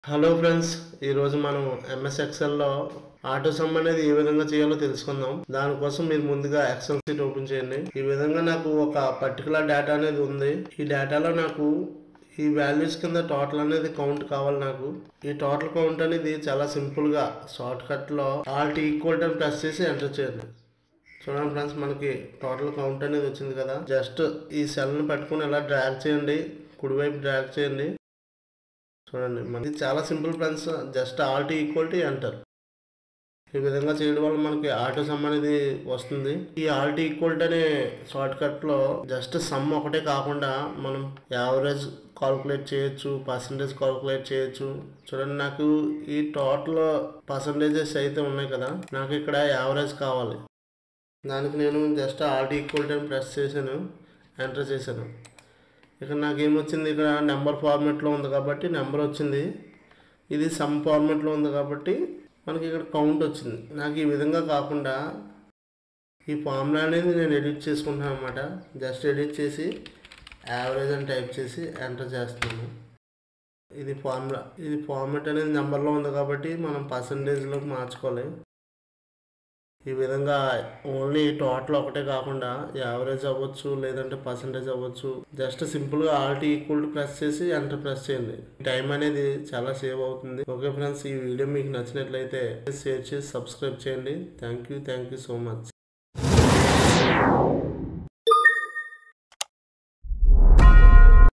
hello friends ఈరోజు మనం MS ఎక్సెల్లో auto some అనేది ఏ విధంగా చేయాలో తెలుసుకుందాం దానికోసం మీరు ముందుగా ఎక్సెల్ షీట్ ఓపెన్ చేయండి ఈ విధంగా నాకు ఒక పర్టికులర్ డేటా అనేది ఉంది ఈ డేటాలో నాకు ఈ వాల్యూస్ కింద టోటల్ అనేది కౌంట్ కావాలి నాకు ఈ టోటల్ కౌంట్ అనేది చాలా సింపుల్ గా షార్ట్ కట్ లో ఆల్ట్ ఈక్వల్ టైం ప్రెస్ చేసి ఎంటర్ చేయండి చూడండి ఫ్రెండ్స్ మనకి టోటల్ కౌంట్ అనేది వచ్చింది కదా జస్ట్ ఈ సెల్ ని పట్టుకుని ఇలా డ్రాగ్ చేయండి కుడివైపు డ్రాగ్ చేయండి చూడండి మనకి చాలా simple friends just alt equal to enter ఈ విధంగా చేయడం వల్ల మనకి ఆటో సమ్ అనేది వస్తుంది ఈ ఆల్ట్ ఈక్వల్ టు అనే షార్ట్ కట్ లో జస్ట్ సమ్ ఒకటే కాకుండా మనం యావరేజ్ కాల్కులేట్ చేయొచ్చు పర్సంటేజ్ కాల్కులేట్ చేయొచ్చు చూడండి నాకు ఈ టోటల్ పర్సంటేజెస్ అయితే ఉన్నాయి కదా నాకు ఇక్కడ యావరేజ్ కావాలి దానికి నేను just alt equal to press చేశాను ఎంటర్ చేశాను ఇక్కడ నాకు ఏమొచ్చింది ఇక్కడ నెంబర్ ఫార్మేట్లో ఉంది కాబట్టి నెంబర్ వచ్చింది ఇది సమ్ ఫార్మేట్లో ఉంది కాబట్టి మనకి ఇక్కడ కౌంట్ వచ్చింది నాకు ఈ విధంగా కాకుండా ఈ ఫార్ములా అనేది నేను ఎడిట్ చేసుకుంటాను అనమాట జస్ట్ ఎడిట్ చేసి యావరేజ్ అని టైప్ చేసి ఎంటర్ చేస్తున్నాను ఇది ఫార్ములా ఇది ఫార్మేట్ అనేది నెంబర్లో ఉంది కాబట్టి మనం పర్సంటేజ్లోకి మార్చుకోవాలి ఈ విధంగా ఓన్లీ టోటల్ ఒకటే కాకుండా యావరేజ్ అవ్వచ్చు లేదంటే పర్సంటేజ్ అవ్వచ్చు జస్ట్ సింపుల్ గా ఆల్ట్ ఈక్వల్ టు ప్రెస్ చేసి ఎంటర్ ప్రెస్ చేయండి టైం అనేది చాలా సేవ్ అవుతుంది ఓకే ఫ్రెండ్స్ ఈ వీడియో మీకు నచ్చినట్లయితే షేర్ చేసి సబ్స్క్రైబ్ చేయండి thank you thank you so much